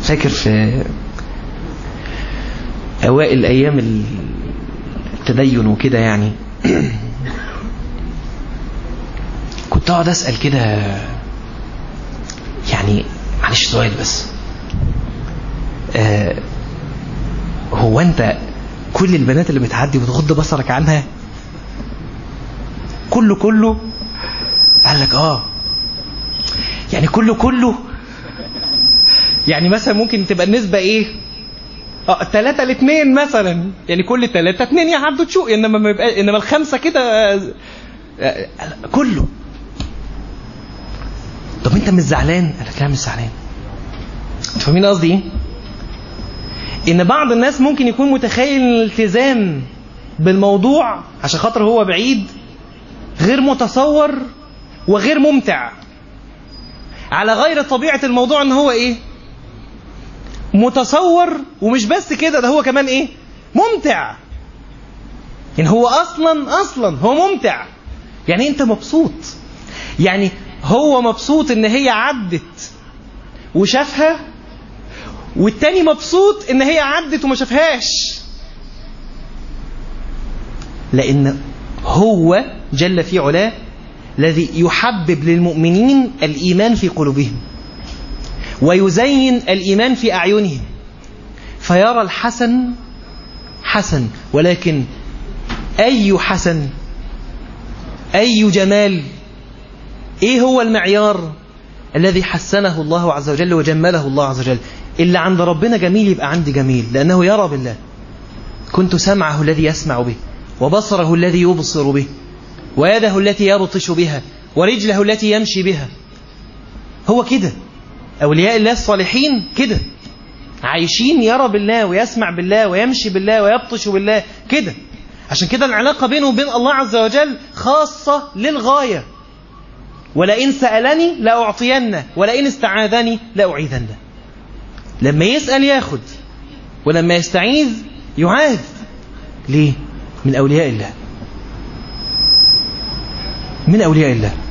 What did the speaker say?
فاكر في أوائل أيام التدين وكده يعني كنت أقعد أسأل كده يعني معلش سؤال بس آه هو أنت كل البنات اللي بتعدي بتغض بصرك عنها كله كله قال لك اه يعني كله كله يعني مثلا ممكن تبقى النسبة ايه اه تلاتة لاثنين مثلا يعني كل تلاتة اتنين يعدوا تشوق انما ما يبقى انما الخمسة كده آه، آه، كله طب انت مش زعلان قال لك لا مش زعلان انتوا فاهمين قصدي ايه ان بعض الناس ممكن يكون متخيل الالتزام بالموضوع عشان خاطر هو بعيد غير متصور وغير ممتع على غير طبيعة الموضوع ان هو ايه متصور ومش بس كده ده هو كمان ايه ممتع يعني هو اصلا اصلا هو ممتع يعني انت مبسوط يعني هو مبسوط ان هي عدت وشافها والتاني مبسوط ان هي عدت وما شافهاش لان هو جل في علاه الذي يحبب للمؤمنين الإيمان في قلوبهم ويزين الإيمان في أعينهم فيرى الحسن حسن ولكن أي حسن أي جمال إيه هو المعيار الذي حسنه الله عز وجل وجمله الله عز وجل اللي عند ربنا جميل يبقى عندي جميل لأنه يرى بالله كنت سمعه الذي يسمع به وبصره الذي يبصر به ويده التي يبطش بها ورجله التي يمشي بها هو كده أولياء الله الصالحين كده عايشين يرى بالله ويسمع بالله ويمشي بالله ويبطش بالله كده عشان كده العلاقة بينه وبين الله عز وجل خاصة للغاية ولئن سألني لأعطينه ولئن استعاذني لأعيذنه لما يسأل ياخد ولما يستعيذ يعاذ ليه؟ من أولياء الله من أولياء الله